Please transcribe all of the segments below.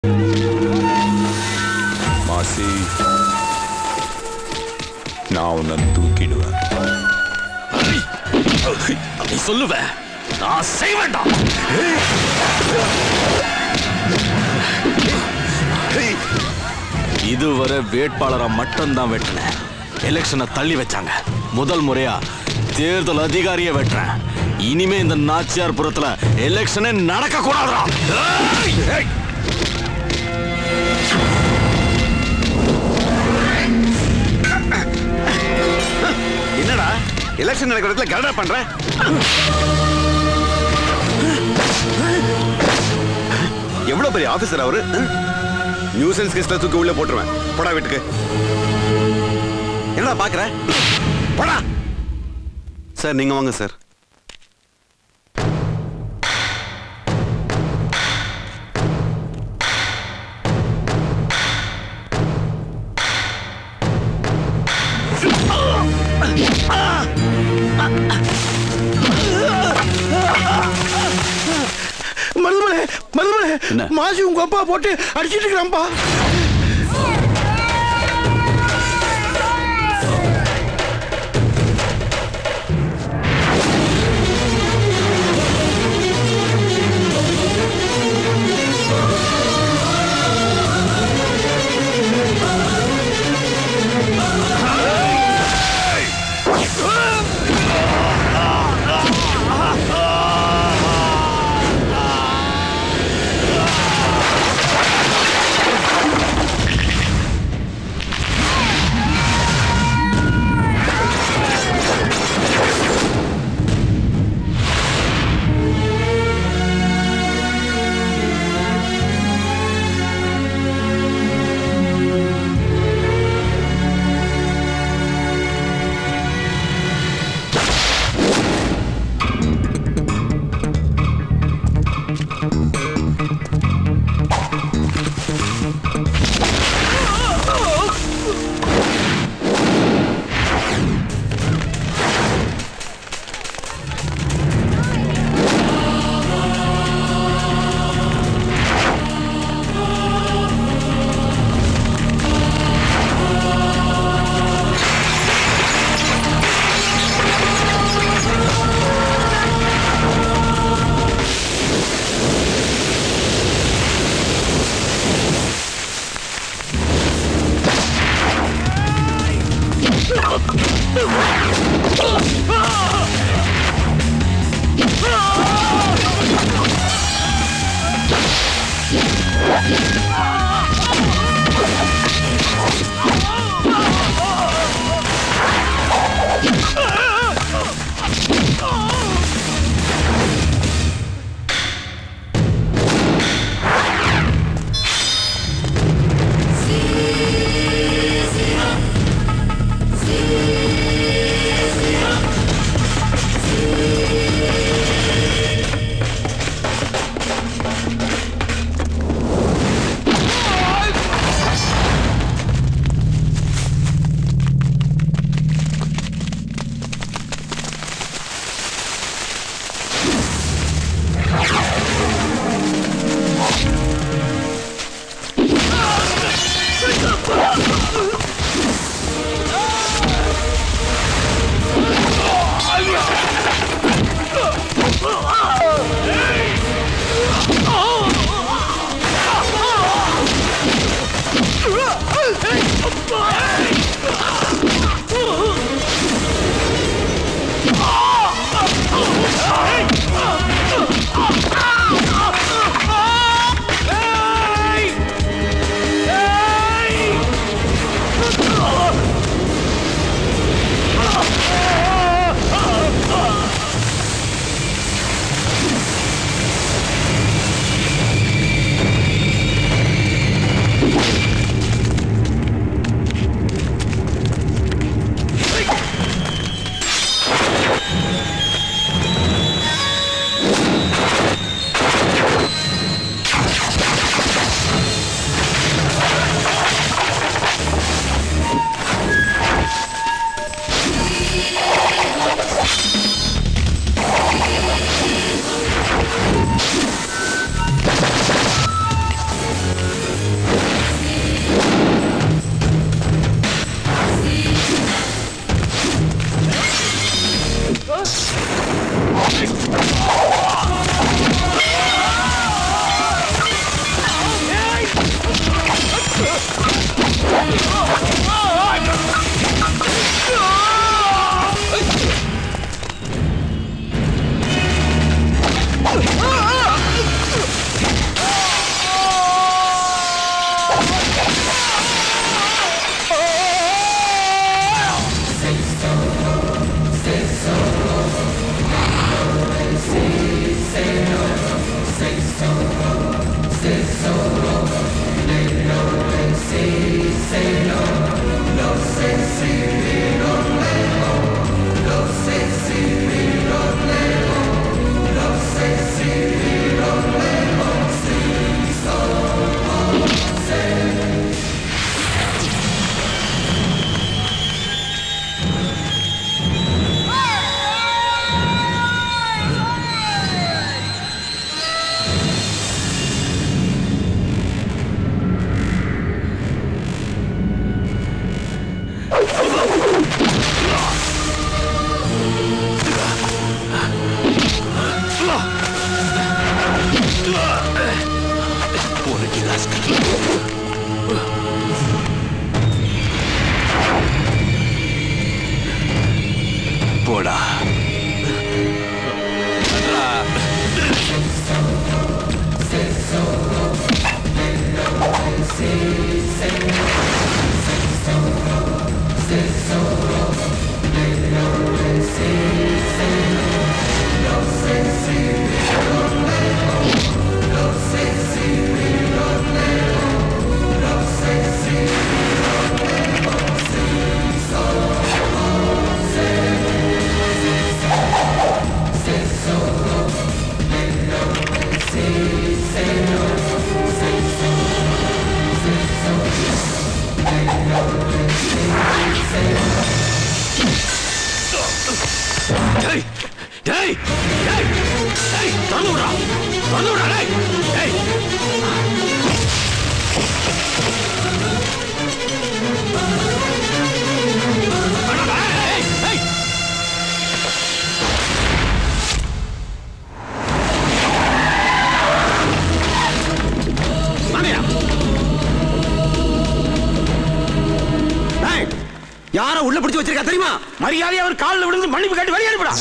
மாசி நான் உன்னை தூக்கிடுவேன் நீ சொல்லுவ நான் செய்வேண்டா இதுவரை வேட்பாளரை மட்டும்தான் வெட்டினேன் எலெக்ஷனை தள்ளி வச்சாங்க முதல் முறையா தேர்தல் அதிகாரியை வெட்டுறேன் இனிமே இந்த நாச்சியார் புறத்துல எலெக்ஷனே நடக்க கூடாதுடா ஏய்! ஏய்! என்னடா எலெக்ஷன் நடக்கிற இடத்துல கரடா பண்ற எவ்வளவு பெரிய ஆபீசர் அவரு நியூசன்ஸ் கேஸ்ல தூக்கி உள்ள போட்டுருவேன் போடா வீட்டுக்கு என்னடா பாக்குற போடா சார் நீங்க வாங்க சார் மருதுமலை மருதுமலை என்ன? மாசி உங்க அப்பா போட்டு அடிச்சிட்டு இருக்கிறான்பா போடா டேய் டேய் டேய் டேய் தந்து விடா தந்து விடா டேய் டேய் வேணாம், டேய், டேய். வாங்கயா. யார உள்ள பிடிச்சு வச்சிருக்கா தெரியுமா மரியாதை அவர் காலில் விழுந்து மன்னிப்பு கேட்டு வெளியே அனுப்புடா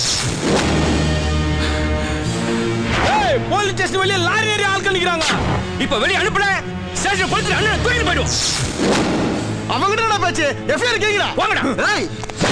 ஏய் போலீஸ் ஸ்டேஷன் வெளியே லாரி ஏறி ஆட்கள் நிக்கிறாங்க இப்ப வெளியே அனுப்புல ஸ்டேஷன் போலீஸ் அண்ணன் தூக்கிட்டு போயிடுவோம் அவங்க என்ன பேச்சு எஃப்ஐஆர் கேக்குறா வாங்கடா ஏய்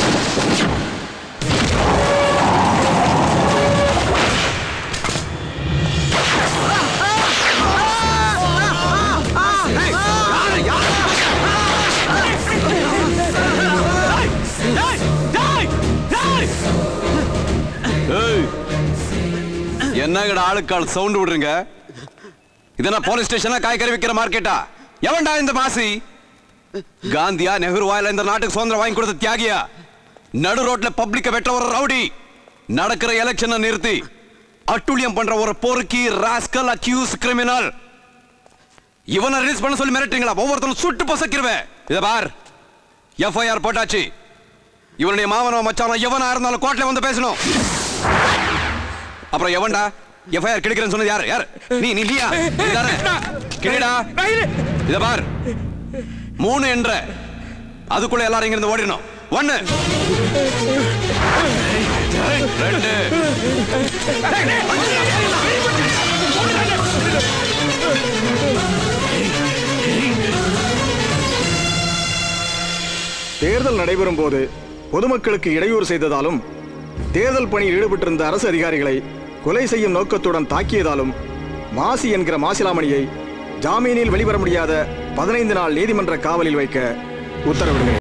டேய் டேய் டேய் ஏய் என்னங்கடா ஆளுக்காள் சவுண்ட் விடுறீங்க இதென்ன போலீஸ் ஸ்டேஷனா காய்கறி விக்கிற மார்க்கெட்டா எவன்டா இந்த மாசி காந்தியா நெஹ்ருவா இல்ல இந்த நாட்டுக்கு சுதந்திரம் வாங்கி கொடுத்த தியாகியா நடு ரோட்ல பப்ளிக்க வெட்ட ஒரு ரவுடி நடக்கிற எலெக்ஷனை நிறுத்தி அட்டுழியம் பண்ற ஒரு பொறுக்கி ராஸ்கல் அக்யூஸ் கிரிமினல் இவனை ரிலீஸ் பண்ண சொல்லி மிரட்டுறீங்களா ஒவ்வொருத்தரும் சுட்டு பொசக்கிருவேன் இத பார் எஃப்ஐஆர் போட்டாச்சு இவனுடைய மாவனோ மச்சானோ எவனா இருந்தாலும் கோர்ட்ல வந்து பேசணும் அப்புறம் எவன்டா எஃப்ஐஆர் கிடைக்கிறேன்னு சொன்னது யாரு யார் நீ நீ இல்லையா நீதானே? கிளிடா இத பார் மூணு என்ற அதுக்குள்ள எல்லாரும் இங்க இருந்து ஓடிடணும் ஒண்ணு ரெண்டு தேர்தல் நடைபெறும் போது பொதுமக்களுக்கு இடையூறு செய்ததாலும் தேர்தல் பணியில் ஈடுபட்டிருந்த அரசு அதிகாரிகளை கொலை செய்யும் நோக்கத்துடன் தாக்கியதாலும் மாசி என்கிற மாசிலாமணியை ஜாமீனில் வெளிவர முடியாத பதினைந்து நாள் நீதிமன்ற காவலில் வைக்க உத்தரவிடுகிறேன்